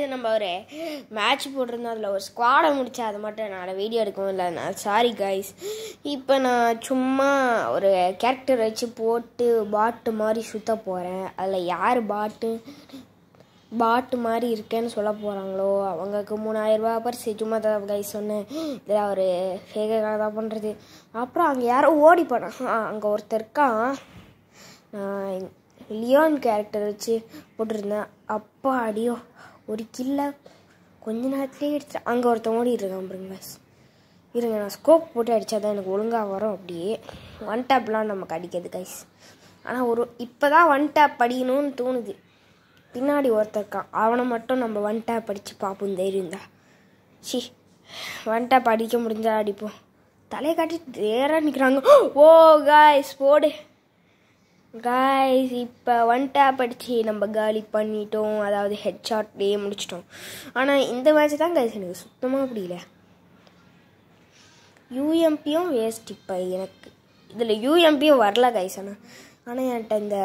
நம்ம ஒரு மேட்ச் போட்டிருந்தோம் அதில் ஒரு ஸ்குவாடை முடிச்சு அதை மட்டும் என்னால் வீடியோ எடுக்கவும் இல்லை நான் சாரி கைஸ் இப்போ நான் சும்மா ஒரு கேரக்டர் வச்சு போட்டு பாட்டு மாதிரி சுத்த போகிறேன் அதில் யார் பாட்டு பாட்டு மாதிரி இருக்கேன்னு சொல்ல போகிறாங்களோ அவங்களுக்கு மூணாயிரரூபா பரிசு சும்மா தான் கைஸ் சொன்னேன் இதெல்லாம் ஒரு ஃபேக்காக தான் பண்ணுறது அப்புறம் அங்கே யாரோ ஓடி போனான் அங்கே ஒருத்தர் இருக்கான் நான் லியோன் கேரக்டர் வச்சு போட்டிருந்தேன் அப்பா அடியோ ஒரு கில்ல கொஞ்ச நேரத்துலேயே எடுத்து அங்கே ஒருத்தன் ஓடிட்டு இருக்கான் பாருங்க guys. இருங்க நான் ஸ்கோப் போட்டு அடித்தா தான் எனக்கு ஒழுங்காக வரும் அப்படியே ஒன் டேப்லாம் நமக்கு அடிக்கிறது கைஸ் ஆனால் ஒரு இப்போ தான் ஒன் டேப் படிக்கணும்னு தோணுது பின்னாடி ஒருத்தன் இருக்கான் அவனை மட்டும் நம்ம ஒன் டேப் அடித்து பார்ப்போம் தைரியம் தான் சி ஒன் டேப் அடிக்க முடிஞ்சா அடிப்போம் தலையை காட்டி நேராக நிற்கிறாங்க ஓ காய்ஸ் போடு காய்ஸ் இப்போ ஒன் டேப் அடித்து நம்ம காலி பண்ணிட்டோம் அதாவது ஹெட் ஷாட்லேயே முடிச்சிட்டோம் ஆனால் இந்த மேட்ச் தான் காய்ஸ் எனக்கு சுத்தமாக பிடிக்கல யூஎம்பியும் வேஸ்ட் இப்போ எனக்கு இதில் யூஎம்பியும் வரல கைஸ் ஆனால் ஆனால் என்கிட்ட இந்த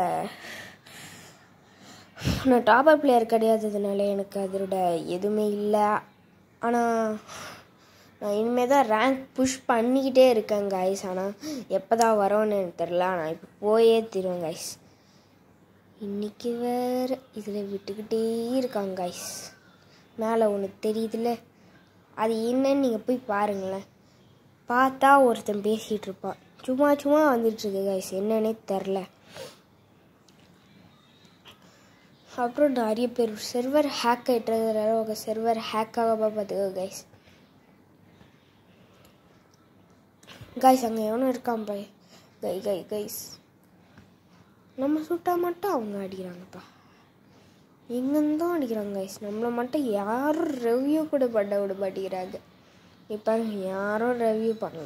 நான் டாப்பர் பிளேயர் கிடையாததுனால எனக்கு அதோட எதுவுமே இல்லை ஆனால் நான் இனிமேல் தான் ரேங்க் புஷ் பண்ணிக்கிட்டே இருக்கேன் கைஸ் ஆனால் எப்போ தான் வரோன்னு எனக்கு தெரில நான் இப்போ போயே தருவேன் கைஸ் இன்றைக்கி வேறு இதில் விட்டுக்கிட்டே இருக்காங்க கைஸ் மேலே ஒன்று தெரியுதுல்ல அது என்னன்னு நீங்கள் போய் பாருங்களேன் பார்த்தா ஒருத்தன் பேசிகிட்டு இருப்பான் சும்மா சும்மா வந்துட்டுருக்கு கைஸ் என்னன்னே தெரில அப்புறம் நிறைய பேர் சர்வர் ஹேக் ஆகிட்டுறதுனால உங்க சர்வர் ஹேக் ஆகாம பார்த்துக்கோ கைஸ் கைஸ் அங்கே எவனும் இருக்கான் பாய் கை கை கைஸ் நம்ம சுட்டா மட்டும் அவங்க அடிக்கிறாங்கப்பா எங்கேருந்தும் அடிக்கிறாங்க கைஸ் நம்மளை மட்டும் யாரும் ரெவ்யூ கூட பண்ண விட மாட்டேங்கிறாங்க இப்போ யாரும் ரெவ்யூ பண்ணல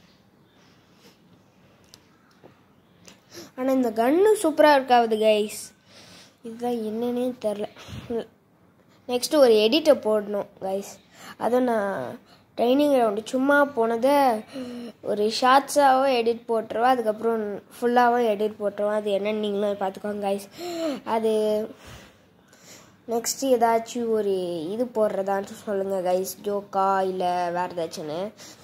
ஆனால் இந்த கன்னு சூப்பராக இருக்காது கைஸ் இதுதான் என்னன்னே தெரில நெக்ஸ்ட்டு ஒரு எடிட்டை போடணும் கைஸ் அதுவும் நான் ட்ரைனிங் ரவுண்டு சும்மா போனதை ஒரு ஷார்ட்ஸாகவும் எடிட் போட்டுருவேன் அதுக்கப்புறம் ஃபுல்லாகவும் எடிட் போட்டுருவேன் அது என்னன்னு நீங்களும் பார்த்துக்கோங்க கைஸ் அது நெக்ஸ்ட்டு ஏதாச்சும் ஒரு இது போடுறதான்னு சொல்லுங்கள் கைஸ் ஜோக்கா இல்லை வேறு ஏதாச்சுன்னு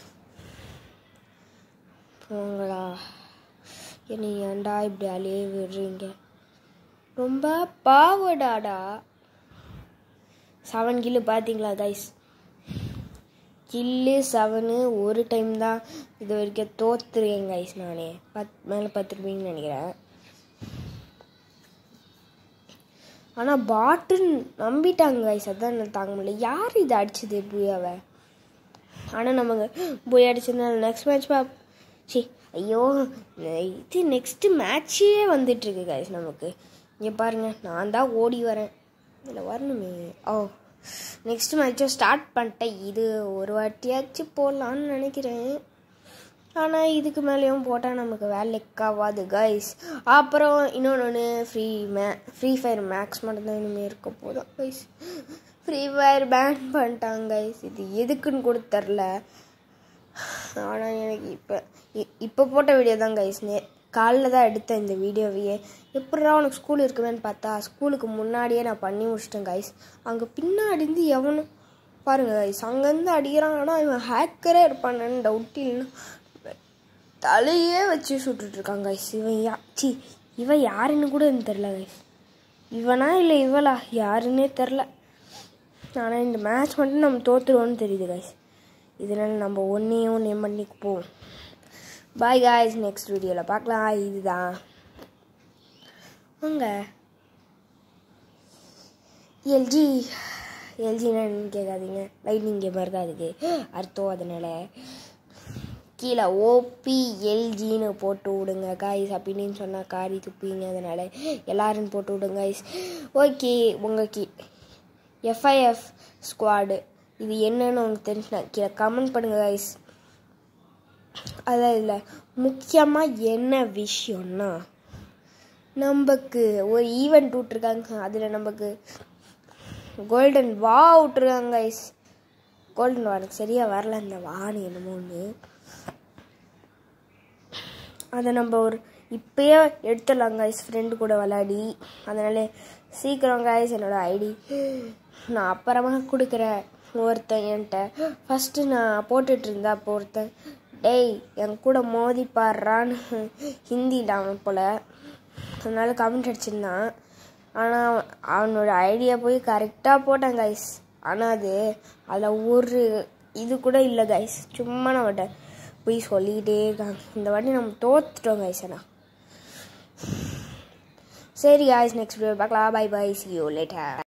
போங்களா என்னை ஏன்டா இப்படி அலைய விடுறீங்க ரொம்ப பாவடாடா செவன் கில்லு பார்த்தீங்களா கைஸ் கில்லு செவனு ஒரு டைம் தான் இது வரைக்கும் தோத்துருக்கேன் கைஸ் நானே பத் மேலே பத்துருப்பீங்கன்னு நினைக்கிறேன் ஆனால் பாட்டுன்னு நம்பிட்டாங்க கைஸ் அதான் என்ன தாங்க முடியல யார் இதை அடிச்சது புயாவை ஆனால் நமக்கு போய் அடிச்சதுனால நெக்ஸ்ட் மேட்ச் பா சி ஐயோ இது நெக்ஸ்ட்டு மேட்ச்சே வந்துட்டுருக்கு கைஸ் நமக்கு இங்கே பாருங்கள் நான் தான் ஓடி வரேன் இதில் வரணுமே ஓ நெக்ஸ்ட் மேட்சும் ஸ்டார்ட் பண்ணிட்டேன் இது ஒரு வாட்டியாச்சும் போடலான்னு நினைக்கிறேன் ஆனால் இதுக்கு மேலேயும் போட்டால் நமக்கு வேலைக்காவாது கைஸ் அப்புறம் இன்னொன்று ஃப்ரீ மே ஃப்ரீ ஃபயர் மேக்ஸ் மட்டும்தான் இனிமேல் இருக்க போதும் கைஸ் ஃப்ரீ ஃபயர் பேன் பண்ணிட்டாங்க கைஸ் இது எதுக்குன்னு கூட தெரில ஆனால் எனக்கு இப்போ இப்போ போட்ட வீடியோ தான் கைஸ் நே காலைல தான் எடுத்தேன் இந்த வீடியோவையே எப்படா உனக்கு ஸ்கூல் இருக்குமேன்னு பார்த்தா ஸ்கூலுக்கு முன்னாடியே நான் பண்ணி முடிச்சிட்டேன் கைஸ் அங்கே பின்னாடி இருந்து எவனும் பாருங்க கைஸ் அங்கேருந்து அடிக்கிறான் ஆனால் இவன் ஹேக்கரே இருப்பானு டவுட் இல்லைன்னா தலையே வச்சு சுட்டுட்டு இருக்கான் கைஸ் இவன் யா சி இவன் யாருன்னு கூட எனக்கு தெரில கைஸ் இவனா இல்லை இவளா யாருன்னே தெரில ஆனால் இந்த மேட்ச் மட்டும் நம்ம தோற்றுருவோன்னு தெரியுது கைஸ் இதனால் நம்ம ஒன்றே ஒன்றே பண்ணிக்கு போவோம் பாய் காய்ஸ் நெக்ஸ்ட் வீடியோவில் பார்க்கலாம் இதுதான் வாங்க எல்ஜி எல்ஜினா என்னன்னு கேட்காதீங்க லைட்னிங் கேம் இருக்கா அதுக்கு அர்த்தம் அதனால் கீழே ஓபி எல்ஜின்னு போட்டு விடுங்க காய்ஸ் அப்படின்னு சொன்னால் காரி துப்பிங்க அதனால் எல்லாரும் போட்டு விடுங்க காய்ஸ் ஓகே உங்கள் கீ எஃப்ஐஎஃப் ஸ்குவாடு இது என்னன்னு உங்களுக்கு தெரிஞ்சுனா கீழே கமெண்ட் பண்ணுங்கள் காய்ஸ் அதான் இதில் முக்கியமாக என்ன விஷயம்னா நமக்கு ஒரு ஈவெண்ட் விட்ருக்காங்க அதில் நமக்கு கோல்டன் வா விட்ருக்காங்க கைஸ் கோல்டன் வா எனக்கு சரியாக வரல இந்த வான்னு என்னமோ ஒன்று அதை நம்ம ஒரு இப்பயே எடுத்துடலாம் கைஸ் ஃப்ரெண்டு கூட விளையாடி அதனால சீக்கிரம் கைஸ் என்னோட ஐடி நான் அப்புறமா கொடுக்குறேன் ஒருத்தன் என்கிட்ட ஃபஸ்ட்டு நான் போட்டுட்டு இருந்தா அப்போ ஒருத்தன் டேய் என் கூட மோதி பாடுறான்னு ஹிந்தியில் அவன் போல் அதனால கமெண்ட் அடிச்சிருந்தான் ஆனால் அவனோட ஐடியா போய் கரெக்டாக போட்டான் கைஸ் ஆனால் அது அதில் ஒரு இது கூட இல்லை கைஸ் சும்மா நம்மகிட்ட போய் சொல்லிக்கிட்டே இருக்காங்க இந்த வாட்டி நம்ம தோத்துட்டோம் கைஸ் ஆனால் சரி கைஸ் நெக்ஸ்ட் வீடியோ பார்க்கலாம் bye bye see you later